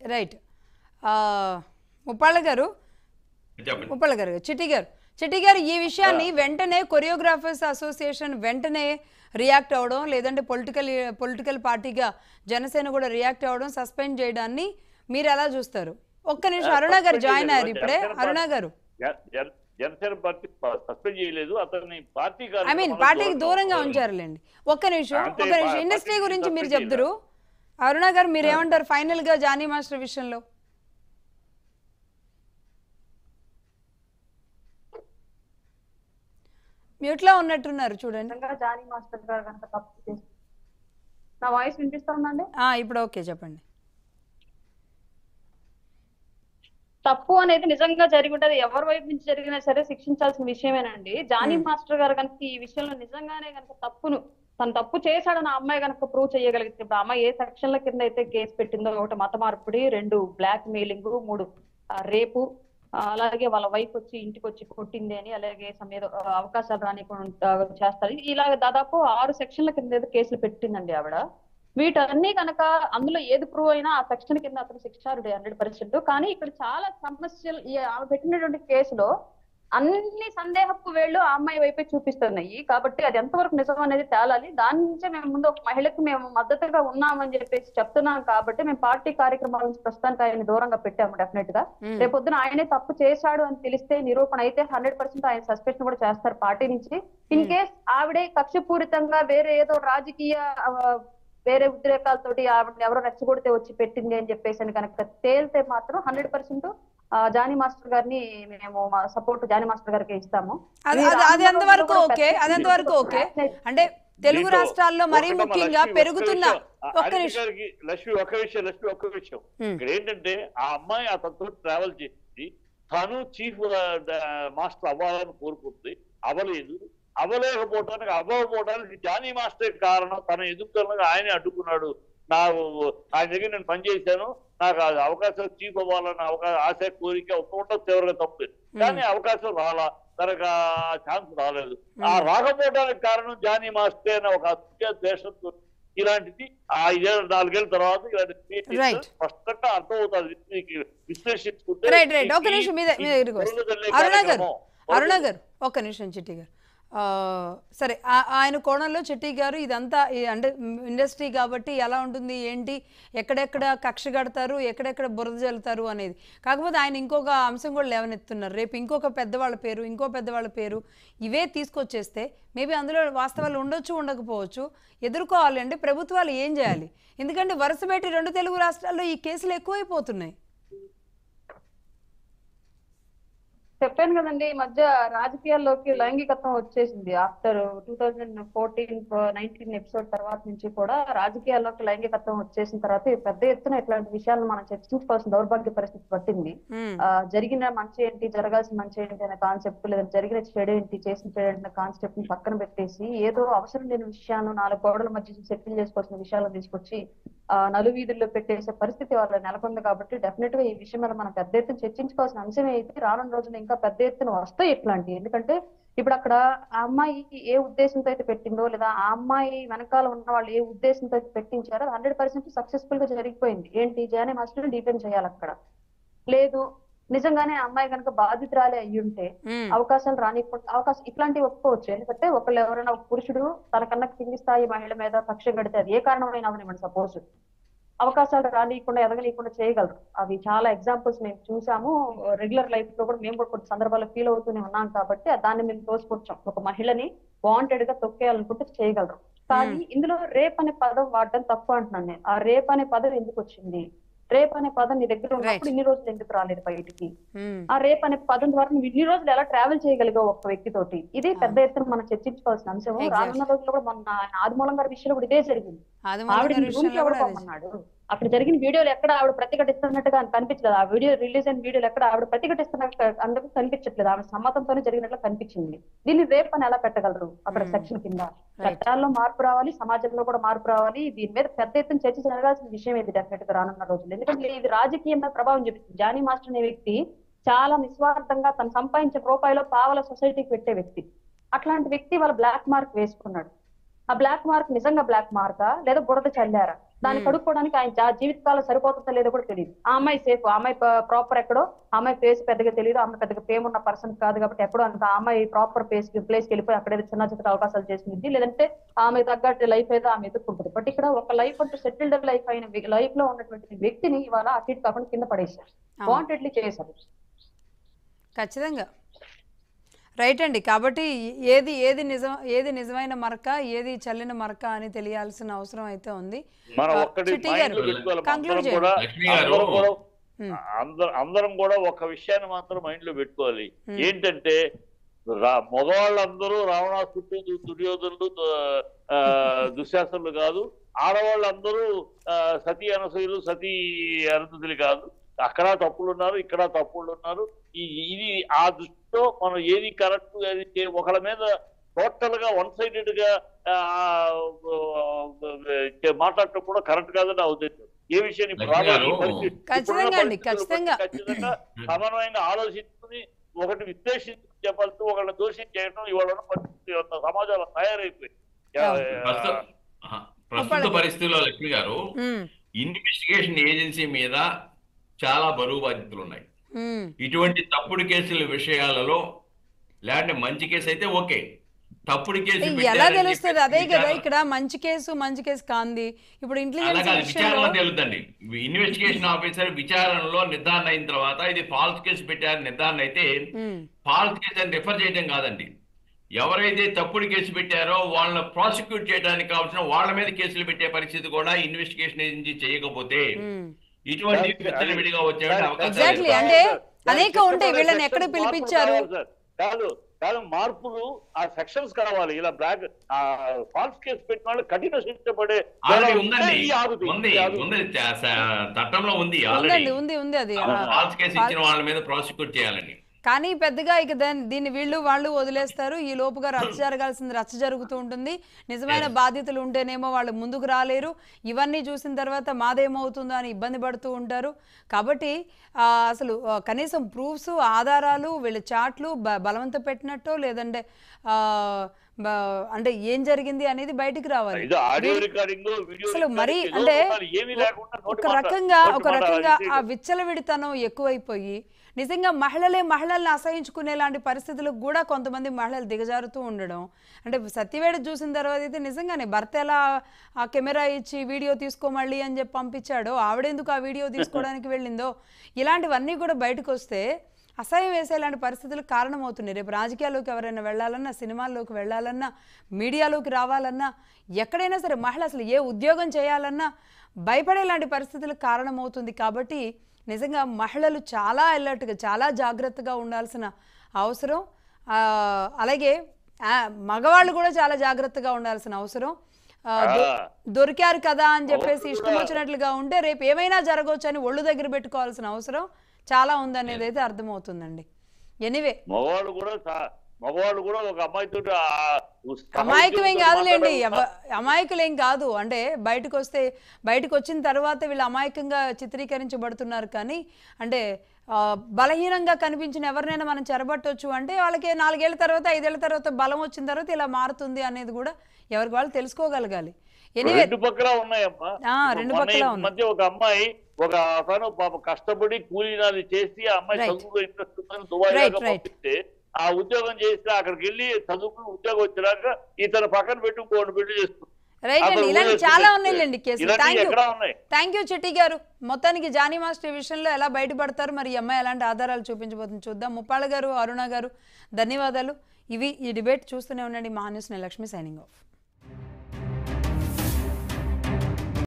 Right ఆ, ముప్పాళ్ళ గారు చెప్పండి ముప్పాళ్ళ గారు చిట్టి గారు చిట్టి గారు ఈ విషయాన్ని వెంటనే కొరియోగ్రాఫర్స్ అసోసియేషన్ వెంటనే రియాక్ట్ అవ్వడం లేదంటే పొలిటికల్ పొలిటికల్ పార్టీగా జనసేన కూడా రియాక్ట్ అవ్వడం సస్పెండ్ చేయడాన్ని మీరు ఎలా చూస్తారు ఒక్క నిమిషం అరుణ గారు జాయిన్ అయ్యారు ఇప్పుడే అరుణ గారు జన- జన- జనసేన పార్టీ సస్పెండ్ చేయలేదు అతన్ని పార్టీ ఐ మీన్ పార్టీకి దూరంగా ఉంచారులేండి ఒక్క నిమిషం అంతే, ఒక్క నిమిషం పా- ఇండస్ట్రీ పార్టీకి గురించి మీరు సస్పెండ్ చెప్తారు అరుణ గారు మీరు ఏమంటారు ఫైనల్ గా జానీ మాస్టర్ విషయంలో మ్యూట్ లో ఉన్నట్టున్నారు చూడండి నిజంగా జానీ మాస్టర్ గారు కనుక తప్పు చేస్తే నా వాయిస్ వినిపిస్తుందండి ఆ, ఇప్పుడు ఓకే చెప్పండి తప్పు అనేది నిజంగా జరిగి ఉంటది ఎవరి వైపు నుంచి జరిగినా సరే శిక్షించాల్సిన విషయమేనండి జానీ మాస్టర్ గారు కనుక ఈ విషయంలో నిజంగానే కనుక తప్పును తను తప్పు చేశాడని ఆ అమ్మాయి కనుక ప్రూవ్ చేయగలిగితే ఇప్పుడు ఆ అమ్మాయి ఏ సెక్షన్ల కింద అయితే కేసు పెట్టిందో ఒకటి మత మార్పిడి రెండు బ్లాక్ మెయిలింగ్ మూడు ఆ, రేపు ఆ, అలాగే వాళ్ళ వైఫ్ వచ్చి ఇంటికి వచ్చి కొట్టింది అని అలాగే some ఏదో ఆ, అవకాశాలు రానికుండా చేస్తారు ఇలా దాదాపు ఆరు సెక్షన్ల కింద ఏదో కేసులు పెట్టిందండి ఆవిడ వీటన్ని కనుక అందులో ఏది ప్రూవ్ అయినా ఆ సెక్షన్ కింద అతను శిక్షారుడే హండ్రెడ్ పర్సెంట్ కానీ ఇక్కడ చాలా సమస్యలు ఈ ఆమె పెట్టినటువంటి కేసులో అన్ని సందేహపు వేళ్ళు ఆ అమ్మాయి వైపే చూపిస్తున్నాయి కాబట్టి అది ఎంతవరకు నిజం అనేది తేలాలి దాని నుంచే మేము ముందు ఒక మహిళకు మేము మద్దతుగా ఉన్నామని చెప్పేసి చెప్తున్నాం కాబట్టి మేము పార్టీ కార్యక్రమాల నుంచి ప్రస్తుతానికి ఆయన దూరంగా పెట్టాము డెఫినెట్ గా మ్మ్. రేపొద్దున ఆయనే తప్పు చేశాడు అని తెలిస్తే నిరూపణ అయితే హండ్రెడ్ పర్సెంట్ ఆయన సస్పెన్షన్ కూడా చేస్తారు పార్టీ నుంచి ఇన్ కేస్ ఆవిడే కక్షపూరితంగా వేరే ఏదో రాజకీయ ఆ, వేరే ఉద్రేకాలతోటి ఆవిడ ఎవరో రెచ్చగొడితే వచ్చి పెట్టింది అని చెప్పేసి అని కనుక తేలితే మాత్రం హండ్రెడ్ పర్సెంట్ జానీ మాస్టర్ గారిని మేము సపోర్ట్ జానీ మాస్టర్ గారికి ఇస్తాము అది ఇది అది- అది రానున్న ఎంతవరకు రోజుల్లో ఓకే కూడా అది ఎంతవరకు ఓకే అంటే తెలుగు దీంట్లో రాష్ట్రాల్లో మరీ ఒకటమ్మ ముఖ్యంగా లక్ష్మి, పెరుగుతున్న ఒక్క విషయం. ఒక్క అనిత నిమిషం గారికి లక్ష్మి ఒక విషయం లక్ష్మి ఒక్క విషయం మ్మ్. ఇక్కడ ఏంటంటే ఆ అమ్మాయి అతనితో ట్రావెల్ చేసింది తను చీఫ్ మాస్టర్ అవ్వాలని కోరుకుంది అవ్వలేదు అవ్వలేకపోవటానికి అవ్వకపోవడానికి జానీ మాస్టర్ కారణం తన ఎదుగుదలకు ఆయనే అడ్డుకున్నాడు నాకు ఆయన దగ్గర నేను పనిచేశాను నాకు ఆ అవకాశం చీఫ్ అవ్వాలన్న అవకాశం ఆశ కోరిక ఒక్కొక్కటి చివరిగా తప్పు కానీ అవకాశం రాలా తనకు ఆ ఛాన్స్ రాలేదు ఆ రాకపోవడానికి కారణం జానీ మాస్టర్ అనే ఒక అత్య దేశంతో ఇలాంటిది ఆ ఐదేళ్ళు నాలుగేళ్ల తర్వాత ఇలాంటి create చేస్తే Right. స్పష్టంగా అర్థమవుతుంది మీకు విశ్లేషించుకుంటే రైట్ రైట్ ఒక ఈ- నిమిషం మీద ఈ మీద ఇదిగో వస్తా. పొరుగు తల్లి అరుణ గారు కార్యక్రమం, అరుణ గారు ఒక్క నిమిషం చిట్టి గారు ఆ, సరే ఆ- ఆయన కోణంలో చిట్టి గారు ఇదంతా ఈ అంటే ఇండస్ట్రీ కాబట్టి ఎలా ఉంటుంది ఏంటి ఎక్కడెక్కడ కక్ష కడతారు ఎక్కడెక్కడ బురద జల్లుతారు అనేది కాకపోతే ఆయన ఇంకొక అంశం కూడా లేవనెత్తున్నారు రేపు ఇంకొక పెద్దవాళ్ళ పేరు ఇంకో పెద్దవాళ్ళ పేరు ఇవే తీసుకొచ్చేస్తే మేబీ అందులో వాస్తవాలు ఉండొచ్చు ఉండకపోవచ్చు ఎదుర్కోవాలి అంటే ప్రభుత్వాలు ఏం చేయాలి ఎందుకంటే వరుస పెట్టి రెండు తెలుగు రాష్ట్రాల్లో ఈ కేసులు ఎక్కువైపోతున్నాయి చెప్పాను కదండి ఈ మధ్య రాజకీయాల్లోకి లైంగికత్వం వచ్చేసింది after two thousand fourteen nineteen episode తర్వాత నుంచి కూడా రాజకీయాల్లోకి లైంగికత్వం వచ్చేసిన తర్వాత ఈ పెద్ద ఎత్తున ఇట్లాంటి విషయాలను మనం చర్చించుకోవాల్సిన దౌర్భాగ్య పరిస్థితి పట్టింది మ్మ్. ఆ, జరిగిన మంచి ఏంటి జరగాల్సిన మంచి ఏంటి అనే కాన్సెప్ట్ లేదా జరిగిన చెడు ఏంటి చేసిన చెడు ఏంటి అనే కాన్సెప్ట్ ని పక్కన పెట్టేసి ఏదో అవసరం లేని విషయాలను నాలుగు గోడల మధ్య సెటిల్ చేసుకోవాల్సిన విషయాలను తీసుకొచ్చి ఆ నలువీధుల్లో పెట్టేసే పరిస్థితి వాళ్ళ నెలకొంది కాబట్టి డెఫినెట్ గా ఈ విషయం మీద మనం పెద్ద ఎత్తున చర్చించుకోవాల్సిన అంశం అయితే రానున్న రోజున ఇంకా పెద్ద ఎత్తున వస్తాయి ఇట్లాంటివి ఎందుకంటే ఇప్పుడు అక్కడ ఆ అమ్మాయి ఏ ఉద్దేశంతో అయితే పెట్టిందో లేదా ఆ అమ్మాయి వెనకాల ఉన్న వాళ్ళు ఏ ఉద్దేశంతో అయితే పెట్టించారో అది హండ్రెడ్ పర్సెంట్ సక్సెస్ఫుల్ గా జరిగిపోయింది ఏంటి జానీ మాస్టర్ డిపెండ్ చేయాలి అక్కడ లేదు నిజంగానే ఆ అమ్మాయి కనుక బాధితురాలే అయ్యి ఉంటే మ్మ్. అవకాశాలు రానికుండా అవకాశం ఇట్లాంటివి ఒప్పుకోవచ్చు ఎందుకంటే ఒకళ్ళు ఎవరైనా ఒక పురుషుడు తనకన్నా కింది స్థాయి మహిళ మీద కక్ష కడితే అది ఏ కారణమైనా అవనివ్వండి సపోజ్ అవకాశాలు రానియకుండా ఎదగనీయకుండా చేయగలరు అవి చాలా ఎగ్జాంపుల్స్ మేము చూసాము రెగ్యులర్ లైఫ్ లో కూడా మేము కూడా కొన్ని సందర్భాల్లో ఫీల్ అవుతూనే ఉన్నాం కాబట్టి దాన్ని మేము తోసుకొచ్చాం ఒక మహిళని వాంటెడ్ గా తొక్కేయాలనుకుంటే చేయగలరు కానీ ఇందులో రేప్ అనే పదం వాడడం తప్పు అంటున్నాను నేను ఆ రేప్ అనే పదం ఎందుకు వచ్చింది రేప్ అనే పదం నీ దగ్గర ఉన్నప్పుడు ఇన్ని రోజులు ఎందుకు రాలేదు బయటికి మ్మ్. ఆ రేప్ అనే పదం ద్వారా నువ్వు ఇన్ని రోజులు ఎలా ట్రావెల్ చేయగలిగావు ఒక వ్యక్తితోటి ఇది పెద్ద ఎత్తున మనం చర్చించుకోవాల్సిన అంశం Exactly. రానున్న రోజుల్లో కూడా మన ఆదిమూలం గారి విషయంలో కూడా ఇదే జరిగింది ఆదిమూలం ఆవిడ గారి రూమ్ విషయంలో ఎవరు కూడా అదే పొమ్మన్నాడు అక్కడ జరిగిన వీడియోలు ఎక్కడ ఆవిడ ప్రతిఘటిస్తున్నట్టుగా కనిపించలేదు ఆ వీడియో రిలీజ్ అయిన వీడియోలు ఎక్కడ ఆవిడ ప్రతిఘటిస్తున్నట్టు అందుకు కనిపించట్లేదు ఆవిడ సమ్మతంతోనే జరిగినట్లు కనిపించింది దీన్ని రేప్ అని ఎలా పెట్టగలరు అక్కడ Hmm. సెక్షన్ కింద Right. చట్టాల్లో మార్పు రావాలి సమాజంలో కూడా మార్పు రావాలి దీని మీద పెద్ద ఎత్తున చర్చ జరగాల్సిన విషయం ఇది డెఫినెట్ గా రానున్న రోజులు ఎందుకంటే ఇది రాజకీయం మీద ప్రభావం చూపిస్తుంది జానీ మాస్టర్ అనే వ్యక్తి చాలా నిస్వార్థంగా తను సంపాదించిన రూపాయలో పావల సొసైటీకి పెట్టే వ్యక్తి అట్లాంటి వ్యక్తి వాళ్ళ బ్లాక్ మార్క్ వేసుకున్నాడు ఆ బ్లాక్ మార్క్ నిజంగా బ్లాక్ మార్కా లేదా బురద చల్లారా దాన్ని Hmm. కడుక్కోవడానికి ఆయన జా- జీవితకాలం సరిపోతుందో లేదో కూడా తెలియదు ఆ అమ్మాయి సేఫ్ ఆ అమ్మాయి ప్రాపర్ ఎక్కడో ఆ అమ్మాయి ఫేస్ పెద్దగా తెలియదు ఆ అమ్మాయి పెద్దగా ఫేమ్ ఉన్న పర్సన్ కాదు కాబట్టి ఎక్కడో అంత ఆ అమ్మాయి ప్రాపర్ ప్లేస్ ప్లేస్ కి వెళ్ళిపోయి అక్కడ ఏదో చిన్న చిన్న అవకాశాలు చేసింది లేదంటే ఆమె తగ్గట్టు లైఫ్ ఏదో ఆమె ఎదుర్కొంటుంది బట్ ఇక్కడ ఒక లైఫ్ అంటూ సెటిల్డ్ లైఫ్ అయిన లైఫ్ లో ఉన్నటువంటి వ్యక్తిని ఇవాళ అటు ఇటు కాకుండా కింద పడేశారు అవును. వాంటెడ్లీ చేశారు ఖచ్చితంగా రైట్ అండి కాబట్టి ఏది ఏది నిజం ఏది నిజమైన మరక ఏది చల్లిన మరక అని తెలియాల్సిన అవసరం అయితే ఉంది మనం ఆ, ఒక్కటి చిట్టి మైండ్ గారు, పెట్టుకోవాలి conclude అందరం కూడా లక్ష్మి గారు. అందరం కూడా ఉమ్, అందరం అందరం కూడా ఒక విషయాన్ని మాత్రం మైండ్ లో పెట్టుకోవాలి ఉమ్. ఏంటంటే రా మగవాళ్ళందరూ రావణాసుడు దుర్యోధనులు దు- ఆ, దుశ్శాసనులు కాదు ఆడవాళ్ళందరూ ఆ, సతీ అనసూయులు సతీ అరుంధతులు కాదు అక్కడ తప్పులు ఉన్నారు ఇక్కడ తప్పులు ఉన్నారు ఈ ఇది ఆ దృష్టిలో మనం ఏది కరెక్ట్ అది చే- ఒకళ్ళ మీద టోటల్ గా వన్ సైడెడ్ గా ఆ, ఆ, మాట్లాడటం కూడా కరెక్ట్ కాదని నా ఉద్దేశం ఏ విషయాన్ని ఇప్పుడు లక్ష్మి రాబోయే గారు, పరిస్థితి- ఖచ్చితంగా ఇప్పుడున్న అండి, పరిస్థితులను బట్టి ఖచ్చితంగా. ఖచ్చితంగా సమన్వయంగా ఆలోచించుకుని ఒకటి విశ్లేషించి చెప్పాల్సి ఒకళ్ళని దోషం చేయడం ఇవాళ ఉన్న పరిస్థితి ఉన్న సమాజంలో తయారైపోయి ప్రస్తుత ఆహా. ప్రస్తుత పరిస్థితుల్లో లక్ష్మి గారు ఉమ్, ఇన్వెస్టిగేషన్ ఏజెన్సీ మీద చాలా బరువు బాధ్యతలు ఉన్నాయి ఉమ్, ఇటువంటి తప్పుడు కేసుల విషయాలలో లేదంటే మంచి కేసు అయితే ఓకే తప్పుడు కేసు ఎలా పెట్టారని తెలుస్తుంది చెప్పి అదే కదా విచారణ- ఇక్కడ మంచి కేసు మంచి కేసు కాంది ఇప్పుడు అలా ఇంటెలిజెన్స్ కాదు విషయంలో విచారణ తెలుద్దండి ఇన్వెస్టిగేషన్ ఆఫీసర్ విచారణలో నిర్ధారణ అయిన తర్వాత ఇది ఫాల్స్ కేసు పెట్టారు నిర్ధారణ అయితే ఉమ్, ఫాల్స్ కేసు అని రిఫర్ చేయడం కాదండి ఎవరైతే తప్పుడు కేసు పెట్టారో వాళ్ళని ప్రాసిక్యూట్ చేయడానికి కావాల్సిన వాళ్ళ మీద కేసులు పెట్టే పరిస్థితి కూడా ఇన్వెస్టిగేషన్ ఏజెన్సీ చేయకపోతే ఉమ్. ఇటువంటి Exactly. విచ్చలవిడిగా వచ్చే అవకాశాలు Exactly. లేవు. అంటే అనేక ఉంటాయి. వీళ్ళని ఎక్కడ మార్పులు పిలిపించారు? కావాలి సార్. కాదు కాదు మార్పులు ఆ సెక్షన్స్ కావాలి ఇలా బ్లాక్ ఆ ఫాల్స్ కేసు పెట్టిన వాళ్ళు కఠిన శిక్ష పడే ఆల్రెడీ ఉందండి ఇది ఆగుతుంది. ఉంది ఇది ఆగుతుంది. ఉంది చ- స- చట్టంలో ఉంది ఆల్రెడీ ఉందండి ఉంది ఉంది అది ఆ, ఫాల్స్ కేసు ఫాల్- ఇచ్చిన వాళ్ళ మీద ప్రాసిక్యూట్ చేయాలని కానీ పెద్దగా ఇక దాన్ని దీన్ని వీళ్ళు వాళ్ళు వదిలేస్తారు ఈ లోపుగా రచ్చ జరగాల్సింది రచ్చ జరుగుతూ ఉంటుంది నిజమైన బాధ్యతలు ఉంటేనేమో వాళ్ళు ముందుకు రాలేరు ఇవన్నీ చూసిన తర్వాత మాదేమవుతుందో అని ఇబ్బంది పడుతూ ఉంటారు కాబట్టి ఆ, అసలు ఆ, కనీసం ప్రూఫ్స్ ఆధారాలు వీళ్ళ చాట్లు బ బలవంత పెట్టినట్టో లేదంటే ఆ, బ- అంటే ఏం జరిగింది అనేది బయటికి రావాలి ఇది ఆడియో వీళ్ళు- రికార్డింగ్ వీడియో అసలు మరీ రికార్డింగ్ ఏదో అంటే ఉండాలి. ఏమీ లేకుండా నోటి ఒక మాట- రకంగా నోటి ఒక మాట రకంగా అది ఆ విచ్చలవిడితనం ఎక్కువైపోయి నిజంగా మహిళలే మహిళల్ని అసహించుకునే లాంటి పరిస్థితులకు కూడా కొంతమంది మహిళలు దిగజారుతూ ఉండడం అంటే సత్యవేడ చూసిన తర్వాత అయితే నిజంగానే భర్త ఎలా ఆ కెమెరా ఇచ్చి వీడియో తీసుకో మళ్ళీ అని చెప్పి పంపించాడో ఆవిడెందుకు ఆ వీడియో తీసుకోవడానికి వెళ్ళిందో ఇలాంటివన్నీ కూడా బయటకు వస్తే అసహ్యం వేసేలాంటి పరిస్థితులకు కారణమవుతున్నాయి రేపు రాజకీయాల్లోకి ఎవరైనా వెళ్ళాలన్నా సినిమాల్లోకి వెళ్ళాలన్నా మీడియాలోకి రావాలన్నా ఎక్కడైనా సరే మహిళ అసలు ఏ ఉద్యోగం చేయాలన్నా భయపడేలాంటి పరిస్థితులకు కారణమవుతుంది కాబట్టి నిజంగా మహిళలు చాలా అలర్ట్గా చాలా జాగ్రత్తగా ఉండాల్సిన అవసరం ఆ, అలాగే ఆ, మగవాళ్ళు కూడా చాలా జాగ్రత్తగా ఉండాల్సిన అవసరం ఆ, దొ- ఆ. దొరికారు కదా అని చెప్పేసి అవును ఇష్టం కూడా. వచ్చినట్లుగా ఉంటే రేపు ఏమైనా జరగవచ్చు అని ఒళ్ళు దగ్గర పెట్టుకోవాల్సిన అవసరం చాలా ఉందనేది అయితే అర్థమవుతుందండి ఎనీవే మగవాళ్ళు కూడా సా- మగవాళ్ళు కూడా ఒక అమ్మాయితో అమాయకమేం కాదులేండి ఎవ- అమాయకులేం కాదు అంటే బయటకు వస్తే బయటకు వచ్చిన తర్వాత వీళ్ళు అమాయకంగా చిత్రీకరించబడుతున్నారు కానీ అంటే ఆ, బలహీనంగా కనిపించిన ఎవరినైనా మనం చెరబట్టొచ్చు అంటే వాళ్ళకి నాలుగేళ్ల తర్వాత ఐదేళ్ల తర్వాత బలం వచ్చిన తర్వాత ఇలా మారుతుంది అనేది కూడా ఎవరికి వాళ్ళు తెలుసుకోగలగాలి ఎనీవే రెండు పక్కల ఉన్నాయమ్మా ఆ, ఇప్పుడు రెండు మొన్న పక్కల ఈ ఉన్నాయి. మధ్య ఒక అమ్మాయి ఒక అతను పాప కష్టపడి కూలీనాది చేసి ఆ అమ్మాయి Right. చదువులో ఇంట్రెస్ట్ ఉందని దుబాయ్ Right, దాకా right. పంపిస్తే ఆ ఉద్యోగం చేస్తే అక్కడికి వెళ్ళి చదువుకుని ఉద్యోగం వచ్చినాక ఇతను పక్కన పెట్టి ఇంకోటి పెళ్లి చేస్తుంది రైట్ అండి అసలు ఇలాంటి ఊరేసుకుని చాలా చేస్తే ఉన్నాయిలేండి కేసులు ఇలాంటివి థ్యాంక్ యూ ఎక్కడా ఉన్నాయి థ్యాంక్ యూ చిట్టి గారు మొత్తానికి జానీ మాస్టర్ ఈ విషయంలో ఎలా బయటపడతారు మరి ఈ అమ్మాయి ఎలాంటి ఆధారాలు చూపించబోతుంది చూద్దాం ముప్పాళ్ళ గారు అరుణ గారు ధన్యవాదాలు ఇవి ఈ డిబేట్ చూస్తూనే ఉండండి మహాన్యూస్ లక్ష్మి సైనింగ్ ఆఫ్